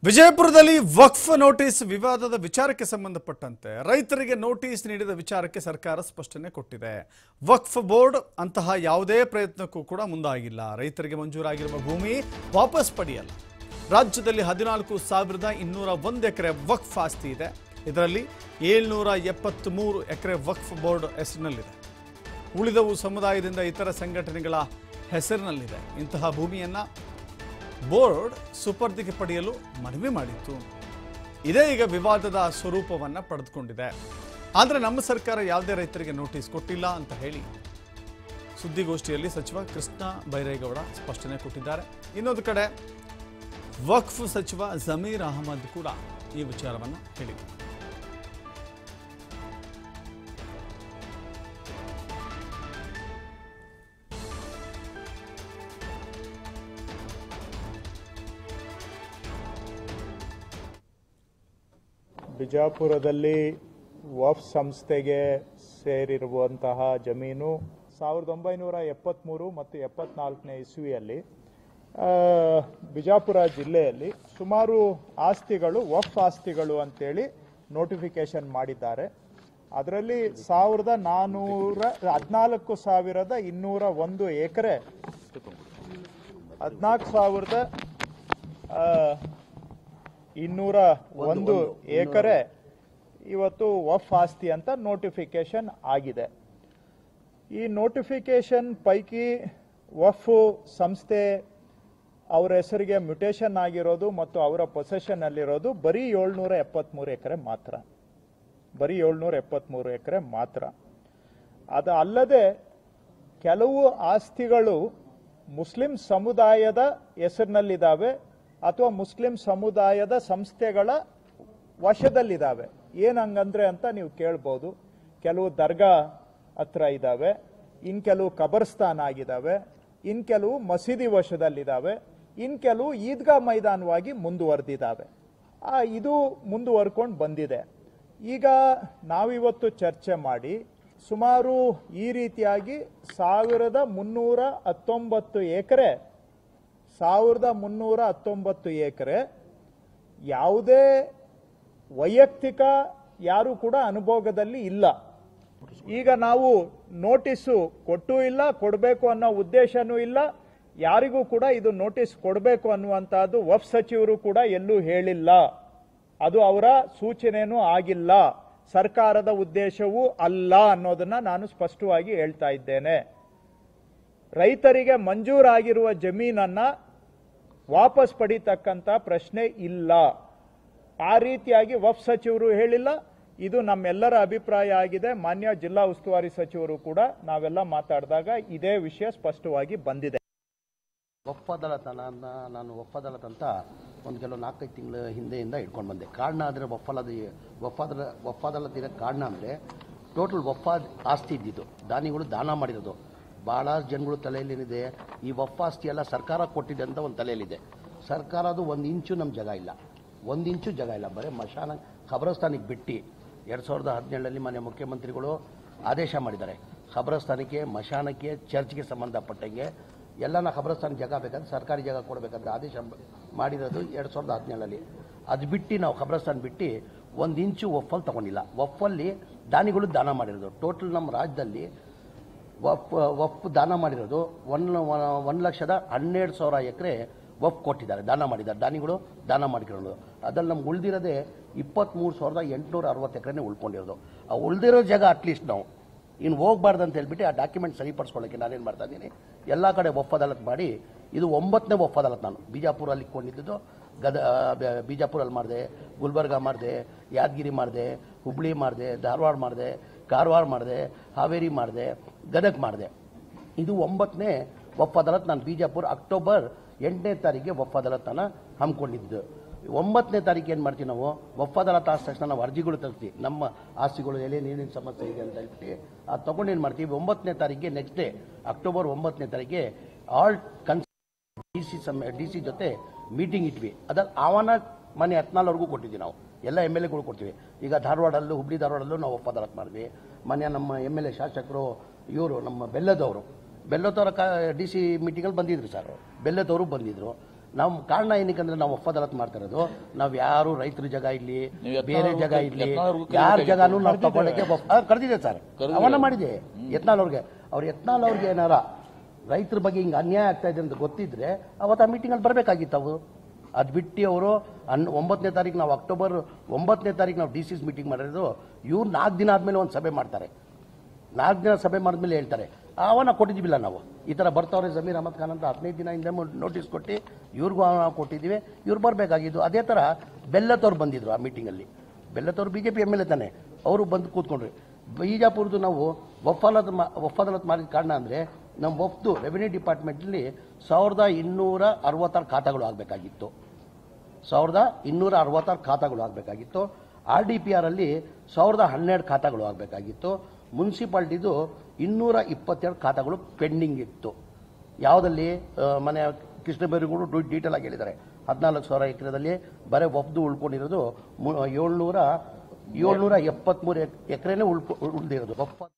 ವಿಜಯಪುರದಲ್ಲಿ ವಕ್ಫ್ ನೋಟಿಸ್ ವಿವಾದದ ವಿಚಾರಕ್ಕೆ ಸಂಬಂಧಪಟ್ಟಂತೆ ರೈತರಿಗೆ ನೋಟಿಸ್ ನೀಡಿದ ವಿಚಾರಕ್ಕೆ ಸರ್ಕಾರ ಸ್ಪಷ್ಟನೆ ಕೊಟ್ಟಿದೆ ವಕ್ಫ್ ಬೋರ್ಡ್ ಅಂತಹ ಯಾವುದೇ ಪ್ರಯತ್ನಕ್ಕೂ ಕೂಡ ಮುಂದಾಗಿಲ್ಲ ರೈತರಿಗೆ ಮಂಜೂರಾಗಿರುವ ಭೂಮಿ ವಾಪಸ್ ಪಡೆಯಲ್ಲ ರಾಜ್ಯದಲ್ಲಿ ಹದಿನಾಲ್ಕು ಸಾವಿರದ ಇನ್ನೂರ ಒಂದು ಎಕರೆ ವಕ್ಫ್ ಆಸ್ತಿ ಇದೆ ಇದರಲ್ಲಿ ಏಳ್ನೂರ ಎಪ್ಪತ್ತ್ಮೂರು ಎಕರೆ ವಕ್ಫ್ ಬೋರ್ಡ್ ಹೆಸರಿನಲ್ಲಿದೆ ಉಳಿದವು ಸಮುದಾಯದಿಂದ ಇತರ ಸಂಘಟನೆಗಳ ಹೆಸರಿನಲ್ಲಿದೆ ಇಂತಹ ಭೂಮಿಯನ್ನ ಬೋರ್ಡ್ ಸುಪರ್ದಿಗೆ ಪಡೆಯಲು ಮನವಿ ಮಾಡಿತ್ತು ಇದೇ ಈಗ ವಿವಾದದ ಸ್ವರೂಪವನ್ನು ಪಡೆದುಕೊಂಡಿದೆ ಆದರೆ ನಮ್ಮ ಸರ್ಕಾರ ಯಾವುದೇ ರೈತರಿಗೆ ನೋಟಿಸ್ ಕೊಟ್ಟಿಲ್ಲ ಅಂತ ಹೇಳಿ ಸುದ್ದಿಗೋಷ್ಠಿಯಲ್ಲಿ ಸಚಿವ ಕೃಷ್ಣ ಬೈರೇಗೌಡ ಸ್ಪಷ್ಟನೆ ಕೊಟ್ಟಿದ್ದಾರೆ ಇನ್ನೊಂದು ಕಡೆ ವಕ್ಫ್ ಸಚಿವ ಜಮೀರ್ ಅಹಮದ್ ಕೂಡ ಈ ವಿಚಾರವನ್ನು ಹೇಳಿದರು ಬಿಜಾಪುರದಲ್ಲಿ ವಫ್ ಸಂಸ್ಥೆಗೆ ಸೇರಿರುವಂತಹ ಜಮೀನು ಸಾವಿರದ ಒಂಬೈನೂರ ಎಪ್ಪತ್ತ್ಮೂರು ಮತ್ತು ಎಪ್ಪತ್ನಾಲ್ಕನೇ ಇಸ್ವಿಯಲ್ಲಿ ಆ, ಬಿಜಾಪುರ ಜಿಲ್ಲೆಯಲ್ಲಿ ಸುಮಾರು ಆಸ್ತಿಗಳು ವಫ್ ಆಸ್ತಿಗಳು ಅಂತೇಳಿ ನೋಟಿಫಿಕೇಶನ್ ಮಾಡಿದ್ದಾರೆ ಅದರಲ್ಲಿ ಸಾವಿರದ ನಾನ್ನೂರ ಹದಿನಾಲ್ಕು ಸಾವಿರದ ಇನ್ನೂರ ಒಂದು ಎಕರೆ ಹದಿನಾಲ್ಕು ಸಾವಿರದ ಆ, ಇನ್ನೂರ ಒಂದು ಎಕರೆ ಇವತ್ತು ವಫ್ ಆಸ್ತಿ ಅಂತ ನೋಟಿಫಿಕೇಶನ್ ಆಗಿದೆ ಈ ನೋಟಿಫಿಕೇಶನ್ ಪೈಕಿ ವಫ್ ಸಂಸ್ಥೆ ಅವರ ಹೆಸರಿಗೆ ಮ್ಯುಟೇಷನ್ ಆಗಿರೋದು ಮತ್ತು ಅವರ ಪೊಸೆಷನ್ ಅಲ್ಲಿರೋದು ಬರೀ ಏಳ್ನೂರ ಎಪ್ಪತ್ಮೂರು ಎಕರೆ ಮಾತ್ರ ಬರೀ ಏಳ್ನೂರ ಎಪ್ಪತ್ಮೂರು ಎಕರೆ ಮಾತ್ರ ಅದು ಅಲ್ಲದೆ ಕೆಲವು ಆಸ್ತಿಗಳು ಮುಸ್ಲಿಂ ಸಮುದಾಯದ ಹೆಸರಿನಲ್ಲಿದ್ದಾವೆ ಅಥವಾ ಮುಸ್ಲಿಂ ಸಮುದಾಯದ ಸಂಸ್ಥೆಗಳ ವಶದಲ್ಲಿದ್ದಾವೆ ಏನ್ ಹಂಗಂದ್ರೆ ಅಂತ ನೀವು ಕೇಳ್ಬೋದು ಕೆಲವು ದರ್ಗಾ ಹತ್ರ ಇದ್ದಾವೆ ಇನ್ ಕೆಲವು ಕಬರ್ಸ್ತಾನ್ ಆಗಿದ್ದಾವೆ ಇನ್ ಕೆಲವು ಮಸೀದಿ ವಶದಲ್ಲಿದ್ದಾವೆ ಇನ್ ಕೆಲವು ಈದ್ಗಾ ಮೈದಾನವಾಗಿ ಮುಂದುವರೆದಿದ್ದಾವೆ ಆ ಇದು ಮುಂದುವರ್ಕೊಂಡು ಬಂದಿದೆ ಈಗ ನಾವಿವತ್ತು ಚರ್ಚೆ ಮಾಡಿ ಸುಮಾರು ಈ ರೀತಿಯಾಗಿ ಸಾವಿರದ ಮುನ್ನೂರ ಹತ್ತೊಂಬತ್ತು ಎಕರೆ ಸಾವಿರದ ಮುನ್ನೂರ ಹತ್ತೊಂಬತ್ತು ಎಕರೆ ಯಾವುದೇ ವೈಯಕ್ತಿಕ ಯಾರು ಕೂಡ ಅನುಭೋಗದಲ್ಲಿ ಇಲ್ಲ ಈಗ ನಾವು ನೋಟಿಸು ಕೊಟ್ಟೂ ಇಲ್ಲ ಕೊಡಬೇಕು ಅನ್ನೋ ಉದ್ದೇಶನೂ ಇಲ್ಲ ಯಾರಿಗೂ ಕೂಡ ಇದು ನೋಟಿಸ್ ಕೊಡಬೇಕು ಅನ್ನುವಂತಹದ್ದು ವಫ್ ಸಚಿವರು ಕೂಡ ಎಲ್ಲೂ ಹೇಳಿಲ್ಲ ಅದು ಅವರ ಸೂಚನೆನೂ ಆಗಿಲ್ಲ ಸರ್ಕಾರದ ಉದ್ದೇಶವೂ ಅಲ್ಲ ಅನ್ನೋದನ್ನ ನಾನು ಸ್ಪಷ್ಟವಾಗಿ ಹೇಳ್ತಾ ಇದ್ದೇನೆ ರೈತರಿಗೆ ಮಂಜೂರಾಗಿರುವ ಜಮೀನನ್ನ ವಾಪಸ್ ಪಡಿತಕ್ಕಂತ ಪ್ರಶ್ನೆ ಇಲ್ಲ ಆ ರೀತಿಯಾಗಿ ವಫ್ ಸಚಿವರು ಹೇಳಿಲ್ಲ ಇದು ನಮ್ಮೆಲ್ಲರ ಅಭಿಪ್ರಾಯ ಆಗಿದೆ ಮಾನ್ಯ ಜಿಲ್ಲಾ ಉಸ್ತುವಾರಿ ಸಚಿವರು ಕೂಡ ನಾವೆಲ್ಲ ಮಾತಾಡಿದಾಗ ಇದೇ ವಿಷಯ ಸ್ಪಷ್ಟವಾಗಿ ಬಂದಿದೆ ಒಫ್ ಅದಾಲತನ ನಾನು ಒಫ್ ಅದಾಲತ್ ಅಂತ ಒಂದು ಕೆಲವು ನಾಲ್ಕೈದು ತಿಂಗಳ ಹಿಂದೆಯಿಂದ ಇಟ್ಕೊಂಡು ಬಂದೆ ಕಾರಣ ಅಂದರೆ ಒಫಲದ ಒಫಾದ ಒಫ್ ಅದಾಲತ್ ಇರೋ ಕಾರಣ ಅಂದರೆ ಟೋಟಲ್ ಒಫಾದ್ ಆಸ್ತಿ ಇದ್ದಿದ್ದು ದಾನಿಗಳು ದಾನ ಮಾಡಿರೋದು ಭಾಳ ಜನಗಳು ತಲೆಯಲ್ಲಿ ಏನಿದೆ ಈ ವಫ್ ಆಸ್ತಿ ಎಲ್ಲ ಸರ್ಕಾರ ಕೊಟ್ಟಿದೆ ಅಂತ ಒಂದು ತಲೆಯಲ್ಲಿದೆ ಸರ್ಕಾರದು ಒಂದು ಇಂಚು ನಮ್ಮ ಜಾಗ ಇಲ್ಲ ಒಂದು ಇಂಚು ಜಾಗ ಇಲ್ಲ ಬರೀ ಮಶಾನ ಖಬರಸ್ತಾನಿಗೆ ಬಿಟ್ಟು ಎರಡು ಸಾವಿರದ ಹದಿನೇಳರಲ್ಲಿ ಮಾನ್ಯ ಮುಖ್ಯಮಂತ್ರಿಗಳು ಆದೇಶ ಮಾಡಿದ್ದಾರೆ ಖಬರಸ್ತಾನಕ್ಕೆ ಮಶಾನಕ್ಕೆ ಚರ್ಚ್ಗೆ ಸಂಬಂಧಪಟ್ಟಂಗೆ ಎಲ್ಲನ ಖಬರಸ್ತಾನ ಜಾಗ ಬೇಕಂದ್ರೆ ಸರ್ಕಾರಿ ಜಾಗ ಕೊಡಬೇಕಂತ ಆದೇಶ ಮಾಡಿರೋದು ಎರಡು ಸಾವಿರದ ಹದಿನೇಳರಲ್ಲಿ ಅದು ಬಿಟ್ಟು ನಾವು ಖಬರಸ್ತಾನ ಬಿಟ್ಟು ಒಂದು ಇಂಚು ಒಫಲ್ ತಗೊಂಡಿಲ್ಲ ಒಫಲ್ಲಿ ದಾನಿಗಳು ದಾನ ಮಾಡಿರೋದು ಟೋಟಲ್ ನಮ್ಮ ರಾಜ್ಯದಲ್ಲಿ ವಫ್ ವಫ್ ದಾನ ಮಾಡಿರೋದು ಒನ್ ಒಂದು ಲಕ್ಷದ ಹನ್ನೆರಡು ಸಾವಿರ ಎಕರೆ ವಫ್ ಕೊಟ್ಟಿದ್ದಾರೆ ದಾನ ಮಾಡಿದ್ದಾರೆ ದಾನಿಗಳು ದಾನ ಮಾಡಿರೋದು ಅದ್ರಲ್ಲಿ ನಮ್ಗೆ ಉಳಿದಿರೋದೇ ಇಪ್ಪತ್ತ್ಮೂರು ಸಾವಿರದ ಎಂಟುನೂರ ಅರವತ್ತು ಎಕರೆನೇ ಉಳ್ಕೊಂಡಿರೋದು ಆ ಉಳಿದಿರೋ ಜಾಗ ಅಟ್ಲೀಸ್ಟ್ ನಾವು ಇನ್ನು ಹೋಗ್ಬಾರ್ದು ಅಂತ ಹೇಳ್ಬಿಟ್ಟು ಆ ಡಾಕ್ಯುಮೆಂಟ್ ಸರಿಪಡಿಸ್ಕೊಳ್ಳೋಕ್ಕೆ ನಾನೇನು ಮಾಡ್ತಾ ಇದ್ದೀನಿ ಎಲ್ಲ ಕಡೆ ಒಫ್ ಅದಾಲತ್ ಮಾಡಿ ಇದು ಒಂಬತ್ತನೇ ಒಫ್ ಅದಾಲತ್ ನಾನು ಬಿಜಾಪುರಲ್ಲಿ ಇಟ್ಕೊಂಡಿದ್ದು ಗದ ಬ- ಬಿಜಾಪುರಲ್ಲಿ ಮಾಡಿದೆ ಗುಲ್ಬರ್ಗ ಮಾಡಿದೆ ಯಾದಗಿರಿ ಮಾಡಿದೆ ಹುಬ್ಳಿ ಮಾಡಿದೆ ಧಾರವಾಡ ಮಾಡಿದೆ ಕಾರವಾರ ಮಾಡಿದೆ ಹಾವೇರಿ ಮಾಡಿದೆ ಗದಗ್ ಮಾಡಿದೆ ಇದು ಒಂಬತ್ತನೇ ಒಫ್ ಅದಾಲತ್ ನಾನು ಬಿಜಾಪುರ ಅಕ್ಟೋಬರ್ ಎಂಟನೇ ತಾರೀಕಿಗೆ ಒಫ್ ಅದಾಲತನ್ನು ಹಮ್ಮಿಕೊಂಡಿದ್ದು ಒಂಬತ್ತನೇ ತಾರೀಕು ಏನು ಮಾಡ್ತೀವಿ ನಾವು ಒಫ್ ಅದಾಲತ್ ಆದ ತಕ್ಷಣ ನಾವು ಅರ್ಜಿಗಳು ತರ್ತೀವಿ ನಮ್ಮ ಆಸ್ತಿಗಳು ಎಲೆ ನೀರಿನ ಸಮಸ್ಯೆ ಇದೆ ಅಂತ ಹೇಳ್ಬಿಟ್ಟು ಅದು ತಗೊಂಡು ಏನು ಮಾಡ್ತೀವಿ ಒಂಬತ್ತನೇ ತಾರೀಕಿಗೆ ನೆಕ್ಸ್ಟ್ ಡೇ ಅಕ್ಟೋಬರ್ ಒಂಬತ್ತನೇ ತಾರೀಕಿಗೆ ಆಲ್ ಕನ್ಸ್ ಡಿ ಸಿ ಸಮ್ ಡಿ ಸಿ ಜೊತೆ ಮೀಟಿಂಗ್ ಇಟ್ವಿ ಅದ್ರಲ್ಲಿ ಆಹ್ವಾನ ಮನೆ ಹತ್ನಾಲ್ವರೆಗೂ ಕೊಟ್ಟಿದ್ವಿ ನಾವು ಎಲ್ಲ ಎಮ್ ಎಲ್ ಎಗಳು ಕೊಡ್ತೀವಿ ಈಗ ಧಾರವಾಡಲ್ಲೂ ಹುಬ್ಳಿ ಧಾರವಾಡಲ್ಲೂ ನಾವು ಒಪ್ಪದಾರತ್ ಮಾಡಿದ್ವಿ ಮನೆ ನಮ್ಮ ಎಮ್ ಎಲ್ ಎ ಶಾಸಕರು ಇವರು ನಮ್ಮ ಬೆಲ್ಲದವರು ಬೆಲ್ಲದವರ ಕ ಡಿ ಸಿ ಮೀಟಿಂಗಲ್ಲಿ ಬಂದಿದ್ರು ಸರ್ ಬೆಲ್ಲದವರು ಬಂದಿದ್ರು ನಾವು ಕಾರಣ ಏನಕ್ಕೆ ಅಂದ್ರೆ ನಾವು ಒಪ್ಪ ಅದಾಲತ್ ಮಾಡ್ತಾ ಇರೋದು ನಾವು ಯಾರು ರೈತರ ಜಾಗ ಇಲ್ಲಿ ನೀವು ಯತ್ನಾಳ್ ಬೇರೆ ಅವ್ರಿಗೆ- ಜಾಗ ಇಲ್ಲಿ ಯತ್ನಾಳ್ ಅವ್ರಿಗೆ ಯಾರ ಕರಿಬೇಕಾಗಿತ್ತು. ಜಾಗನೂ ನಾವು ತಗೊಳ್ಳಕ್ಕೆ ಕರೆದಿದೆ ಸರ್ ಅವನ್ನ ಮಾಡಿದೆ ಯತ್ನಾಳ್ ಅವ್ರಿಗೆ ಅವ್ರು ಯತ್ನಾಳ್ ಅವ್ರಿಗೆ ಏನಾರ ರೈತರ ಬಗ್ಗೆ ಹಿಂಗೆ ಅನ್ಯಾಯ ಆಗ್ತಾ ಇದೆ ಅಂತ ಗೊತ್ತಿದ್ರೆ ಅವತ್ತು ಆ ಮೀಟಿಂಗಲ್ಲಿ ಬರಬೇಕಾಗಿತ್ತು ಅವು ಅದು ಬಿಟ್ಟು ಅವರು ಹನ್ ಒಂಬತ್ತನೇ ತಾರೀಕು ನಾವು ಅಕ್ಟೋಬರ್ ಒಂಬತ್ತನೇ ತಾರೀಕು ನಾವು ಡಿ ಸಿ ಮೀಟಿಂಗ್ ಮಾಡಿರೋದು ಇವ್ರು ನಾಲ್ಕು ದಿನ ಆದಮೇಲೆ ಒಂದು ಸಭೆ ಮಾಡ್ತಾರೆ ನಾಲ್ಕು ದಿನ ಸಭೆ ಮಾಡಿದ್ಮೇಲೆ ಹೇಳ್ತಾರೆ ಅವನ್ನ ಕೊಟ್ಟಿದ್ದೀವಿಲ್ಲ ನಾವು ಈ ಥರ ಬರ್ತಾವ್ರೆ ಜಮೀರ್ ಅಹಮದ್ ಖಾನ್ ಅಂತ ಹದಿನೈದು ದಿನ ಹಿಂದೆ ನೋಟಿಸ್ ಕೊಟ್ಟು ಇವ್ರಿಗೂ ನಾವು ಕೊಟ್ಟಿದ್ದೀವಿ ಇವ್ರು ಬರಬೇಕಾಗಿದ್ದು ಅದೇ ಥರ ಬೆಲ್ಲತ್ತವ್ರು ಬಂದಿದ್ರು ಆ ಮೀಟಿಂಗಲ್ಲಿ ಬೆಲ್ಲತ್ತವ್ರು B J P M L A ತಾನೆ ಅವರು ಬಂದು ಕೂತ್ಕೊಂಡ್ರಿ ಬಿಜಾಪುರದ್ದು ನಾವು ಒಫಾಲತ್ ಒಫಾದಲತ್ ಮಾಡಿದ ಕಾರಣ ಅಂದರೆ ನಮ್ಮ ಒಫ್ದು ರೆವಿನ್ಯೂ ಡಿಪಾರ್ಟ್ಮೆಂಟಲ್ಲಿ ಸಾವಿರದ ಇನ್ನೂರ ಅರವತ್ತಾರು ಖಾತಾಗಳು ಆಗಬೇಕಾಗಿತ್ತು ಸಾವಿರದ ಇನ್ನೂರ ಅರವತ್ತಾರು ಖಾತಾಗಳು ಆಗಬೇಕಾಗಿತ್ತು ಆರ್ ಡಿ ಪಿ ಆರ್ ಅಲ್ಲಿ ಸಾವಿರದ ಹನ್ನೆರಡು ಖಾತಾಗಳು ಆಗಬೇಕಾಗಿತ್ತು ಮುನ್ಸಿಪಾಲ್ಟಿದು ಇನ್ನೂರ ಇಪ್ಪತ್ತೆರಡು ಖಾತಾಗಳು ಪೆಂಡಿಂಗ್ ಇತ್ತು ಯಾವುದಲ್ಲಿ ಆ, ಮನೆ ಕೃಷ್ಣಬೈರೇಗೌಡರು ಡೀಟೇಲ್ ಆಗಿ ಹೇಳಿದ್ದಾರೆ ಹದಿನಾಲ್ಕು ಸಾವಿರ ಎಕರೆದಲ್ಲಿ ಬರೀ ಒಬ್ದು ಉಳ್ಕೊಂಡಿರೋದು ಮು- ಏಳ್ನೂರ ಏಳ್ನೂರ ಎಪ್ಪತ್ಮೂರು ಎಕರೆನೇ ಉಳ್ಕೊ ಉಳಿದಿರೋದು ಒಪ್ಪ